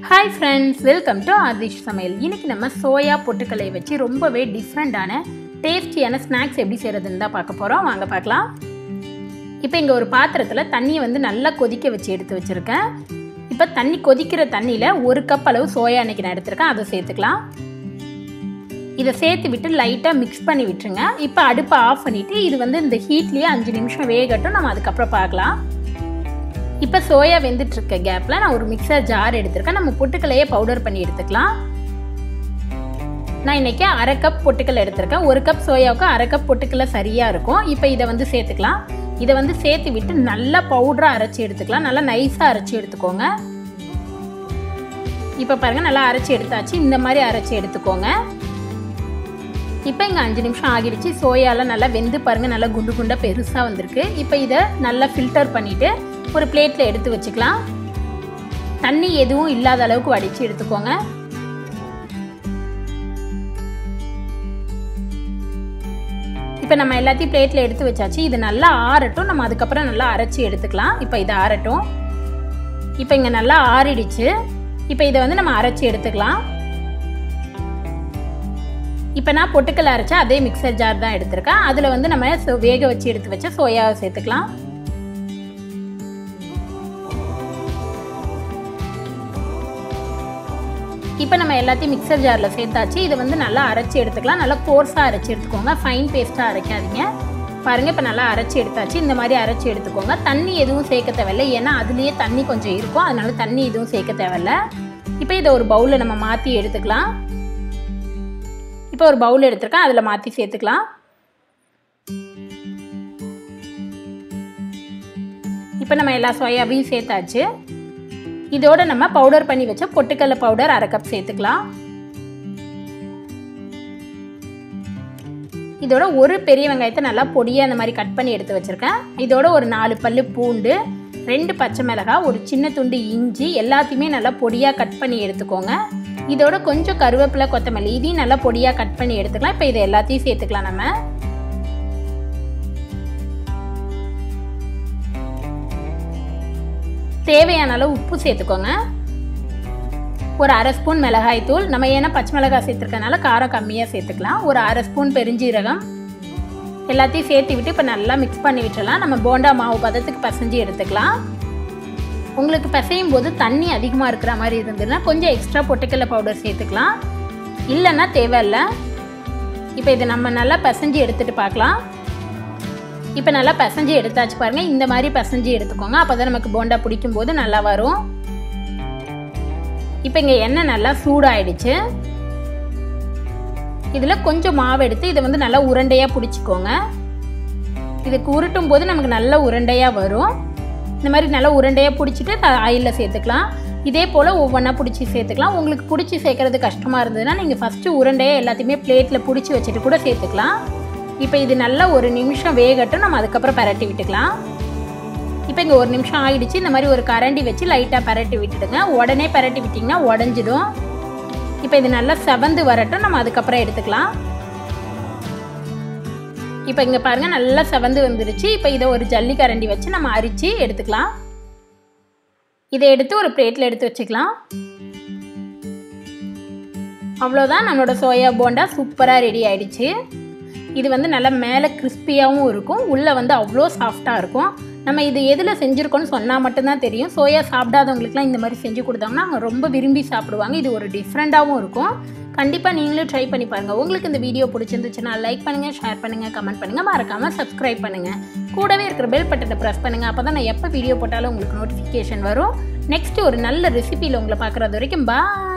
hi friends welcome to Aadhish சமையல் இன்னைக்கு நம்ம சோயா பொட்டுக்கலை வச்சு ரொம்பவே டிஃப்ரெண்ட்டான டேஸ்டியான ஸ்நாக்ஸ் எப்படி செய்கிறதுன்னு தான் பார்க்க போகிறோம் வாங்க பார்க்கலாம் இப்போ இங்கே ஒரு பாத்திரத்தில் தண்ணியை வந்து நல்லா கொதிக்க வச்சு எடுத்து வச்சுருக்கேன் இப்போ தண்ணி கொதிக்கிற தண்ணியில் ஒரு கப் அளவு சோயா அன்னைக்கு நான் எடுத்திருக்கேன் அதை சேர்த்துக்கலாம் இதை சேர்த்து விட்டு லைட்டாக மிக்ஸ் பண்ணி விட்டுருங்க இப்போ அடுப்பை ஆஃப் பண்ணிவிட்டு இது வந்து இந்த ஹீட்லேயே அஞ்சு நிமிஷம் வேகட்டும் நம்ம அதுக்கப்புறம் பார்க்கலாம் இப்போ சோயா வெந்துட்டு இருக்க கேப்பில் நான் ஒரு மிக்சர் ஜார் எடுத்திருக்கேன் நம்ம பொட்டுக்கலையே பவுடர் பண்ணி எடுத்துக்கலாம் நான் இன்றைக்கி அரை கப் பொட்டுக்கல் எடுத்திருக்கேன் ஒரு கப் சோயாவுக்கு அரை கப் பொட்டுக்கல்ல சரியாக இருக்கும் இப்போ இதை வந்து சேர்த்துக்கலாம் இதை வந்து சேர்த்து விட்டு நல்லா பவுடராக அரைச்சி எடுத்துக்கலாம் நல்லா நைஸாக அரைச்சி எடுத்துக்கோங்க இப்போ பாருங்கள் நல்லா அரைச்சி எடுத்தாச்சு இந்த மாதிரி அரைச்சி எடுத்துக்கோங்க இப்போ இங்கே அஞ்சு நிமிஷம் ஆகிடுச்சு சோயாலாம் நல்லா வெந்து பாருங்கள் நல்லா குண்டு குண்டாக பெருசாக வந்திருக்கு இப்போ இதை நல்லா ஃபில்டர் பண்ணிவிட்டு ஒரு பிளேட்டில் எடுத்து வச்சுக்கலாம் தண்ணி எதுவும் இல்லாத அளவுக்கு வடித்து எடுத்துக்கோங்க இப்போ நம்ம எல்லாத்தையும் பிளேட்டில் எடுத்து வச்சாச்சு இது நல்லா ஆறட்டும் நம்ம அதுக்கப்புறம் நல்லா அரைச்சி எடுத்துக்கலாம் இப்போ இதை ஆறட்டும் இப்போ இங்கே நல்லா ஆறிடுச்சு இப்போ இதை வந்து நம்ம அரைச்சி எடுத்துக்கலாம் இப்போ நான் பொட்டுக்கல் அரைச்சா அதே மிக்சர் ஜார் தான் எடுத்திருக்கேன் அதில் வந்து நம்ம வேக வச்சு எடுத்து வச்ச சோயாவை சேர்த்துக்கலாம் இப்போ நம்ம எல்லாத்தையும் மிக்சர் ஜாரில் சேர்த்தாச்சு இதை வந்து நல்லா அரைச்சி எடுத்துக்கலாம் நல்லா கோர்ஸாக அரைச்சி எடுத்துக்கோங்க ஃபைன் பேஸ்ட்டாக அரைக்காதீங்க பாருங்கள் இப்போ நல்லா அரைச்சி எடுத்தாச்சு இந்த மாதிரி அரைச்சி எடுத்துக்கோங்க தண்ணி எதுவும் சேர்க்க தேவையில்லை ஏன்னா அதுலேயே தண்ணி கொஞ்சம் இருக்கும் அதனால தண்ணி எதுவும் சேர்க்க தேவையில்ல இப்போ இதை ஒரு பவுலில் நம்ம மாற்றி எடுத்துக்கலாம் இப்போ ஒரு பவுல் எடுத்துருக்கேன் அதில் மாற்றி சேர்த்துக்கலாம் இப்போ நம்ம எல்லா சோயாவையும் சேர்த்தாச்சு இதோட நம்ம பவுடர் பண்ணி வச்ச பொட்டுக்கடலை பவுடர் அரை கப் சேர்த்துக்கலாம் இதோட ஒரு பெரிய வெங்காயத்தை நல்லா பொடியாக அந்த மாதிரி கட் பண்ணி எடுத்து வச்சுருக்கேன் இதோட ஒரு நாலு பல் பூண்டு ரெண்டு பச்சை மிளகாய் ஒரு சின்ன துண்டு இஞ்சி எல்லாத்தையுமே நல்லா பொடியாக கட் பண்ணி எடுத்துக்கோங்க இதோட கொஞ்சம் கருவேப்பிலை கொத்தமல்லி இதையும் நல்லா பொடியாக கட் பண்ணி எடுத்துக்கலாம் இப்போ இதை எல்லாத்தையும் சேர்த்துக்கலாம் நம்ம தேவையான அளவு உப்பு சேர்த்துக்கோங்க ஒரு அரை ஸ்பூன் மிளகாய் தூள் நம்ம ஏன்னா பச்சை மிளகாய் சேர்த்துருக்கனால காரம் கம்மியாக சேர்த்துக்கலாம் ஒரு அரை ஸ்பூன் பெருஞ்சீரகம் எல்லாத்தையும் சேர்த்து விட்டு இப்போ நல்லா மிக்ஸ் பண்ணி விட்டுலாம் நம்ம போண்டா மாவு பதத்துக்கு பசைஞ்சு எடுத்துக்கலாம் உங்களுக்கு பிசையும் போது தண்ணி அதிகமாக இருக்கிற மாதிரி இருந்ததுன்னா கொஞ்சம் எக்ஸ்ட்ரா பொட்டுக்கடலை பவுடர் சேர்த்துக்கலாம் இல்லைன்னா தேவையில்லை இப்போ இதை நம்ம நல்லா பிசைஞ்சு எடுத்துகிட்டு பார்க்கலாம் இப்போ நல்லா பிசைஞ்சு எடுத்தாச்சு பாருங்கள் இந்த மாதிரி பிசைஞ்சு எடுத்துக்கோங்க அப்போ தான் நமக்கு போண்டா பிடிக்கும் போது நல்லா வரும் இப்போ இங்கே எண்ணெய் நல்லா சூடாயிடுச்சு இதில் கொஞ்சம் மாவு எடுத்து இதை வந்து நல்லா உருண்டையாக பிடிச்சிக்கோங்க இதுக்கு உருட்டும் போது நமக்கு நல்ல உருண்டையாக வரும் இந்த மாதிரி நல்லா உருண்டையாக பிடிச்சிட்டு ஆயிலில் சேர்த்துக்கலாம் இதே போல் ஒவ்வொன்றா பிடிச்சி சேர்த்துக்கலாம் உங்களுக்கு பிடிச்சி சேர்க்குறது கஷ்டமாக இருந்ததுன்னா நீங்கள் ஃபஸ்ட்டு உருண்டையாக எல்லாத்தையுமே பிளேட்டில் பிடிச்சி வச்சுட்டு கூட சேர்த்துக்கலாம் இப்போ இது நல்லா ஒரு நிமிஷம் வேகட்டும் நம்ம அதுக்கப்புறம் பரட்டி விட்டுக்கலாம் இப்போ இங்கே ஒரு நிமிஷம் ஆகிடுச்சு இந்த மாதிரி ஒரு கரண்டி வச்சு லைட்டாக பரட்டி விட்டுடுங்க உடனே பரட்டி விட்டிங்கன்னா உடஞ்சிடும் இப்போ இது நல்லா செவந்து வரட்டும் நம்ம அதுக்கப்புறம் எடுத்துக்கலாம் இப்போ இங்கே பாருங்கள் நல்லா செவந்து வந்துருச்சு இப்போ இதை ஒரு ஜல்லி கரண்டி வச்சு நம்ம அரித்து எடுத்துக்கலாம் இதை எடுத்து ஒரு பிளேட்டில் எடுத்து வச்சுக்கலாம் அவ்வளோதான் நம்மளோட சோயா போண்டா சூப்பராக ரெடி ஆயிடுச்சு இது வந்து நல்லா மேலே கிறிஸ்பியாகவும் இருக்கும் உள்ளே வந்து அவ்வளோ சாஃப்டாக இருக்கும் நம்ம இது எதில் செஞ்சுருக்கோன்னு சொன்னால் மட்டும்தான் தெரியும் சோயா சாப்பிடாதவங்களுக்குலாம் இந்த மாதிரி செஞ்சு கொடுத்தாங்கன்னா அவங்க ரொம்ப விரும்பி சாப்பிடுவாங்க இது ஒரு டிஃப்ரெண்ட்டாகவும் இருக்கும் கண்டிப்பாக நீங்களும் ட்ரை பண்ணி பாருங்கள் உங்களுக்கு இந்த வீடியோ பிடிச்சிருந்துச்சுன்னா லைக் பண்ணுங்கள் ஷேர் பண்ணுங்கள் கமெண்ட் பண்ணுங்கள் மறக்காமல் சப்ஸ்கிரைப் பண்ணுங்கள் கூடவே இருக்கிற பெல் பட்டனை ப்ரெஸ் பண்ணுங்கள் அப்போ தான் நான் எப்போ வீடியோ போட்டாலும் உங்களுக்கு நோட்டிஃபிகேஷன் வரும் நெக்ஸ்ட்டு ஒரு நல்ல ரெசிபியில் உங்களை பார்க்குறது வரைக்கும் பாய்